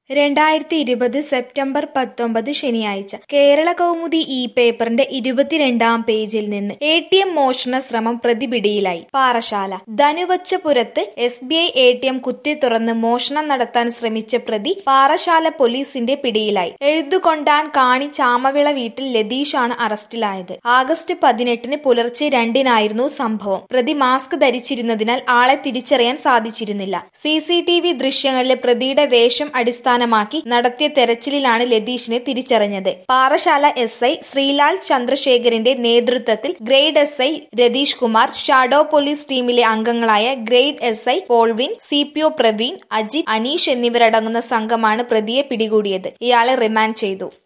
രണ്ടായിരത്തി ഇരുപത് സെപ്റ്റംബർ പത്തൊമ്പത് ശനിയാഴ്ച കേരള കൗമുദി ഈ പേപ്പറിന്റെ ഇരുപത്തിരണ്ടാം പേജിൽ നിന്ന് എ ടി എം മോഷണ ശ്രമം പ്രതിപിടിയിലായി പാറശാല ധനുവച്ചപുരത്ത് S B I A T M കുത്തി തുറന്ന് മോഷണം നടത്താൻ ശ്രമിച്ച പ്രതി പാറശാല പോലീസിന്റെ പിടിയിലായി എഴുതുകൊണ്ടാൻ കാണി ചാമവിള വീട്ടിൽ ലതീഷാണ് അറസ്റ്റിലായത് ആഗസ്റ്റ് പതിനെട്ടിന് പുലർച്ചെ രണ്ടിനായിരുന്നു സംഭവം പ്രതി മാസ്ക് ധരിച്ചിരുന്നതിനാൽ ആളെ തിരിച്ചറിയാൻ സാധിച്ചിരുന്നില്ല സി സി ടി വി ദൃശ്യങ്ങളിലെ പ്രതിയുടെ വേഷം അടിസ്ഥാനമാക്കി നടത്തിയ തെരച്ചിലിലാണ് ലതീഷിനെ തിരിച്ചറിഞ്ഞത് പാറശാല എസ് ഐ ശ്രീലാൽ ചന്ദ്രശേഖരന്റെ നേതൃത്വത്തിൽ grade S I Ratheesh Kumar shadow police ടീമിലെ അംഗങ്ങളായ grade S I Polvin C P O Praveen Ajith Aneesh എന്നിവരടങ്ങുന്ന സംഘമാണ് പ്രതിയെ പിടികൂടിയത് ഇയാളെ റിമാൻഡ് ചെയ്തു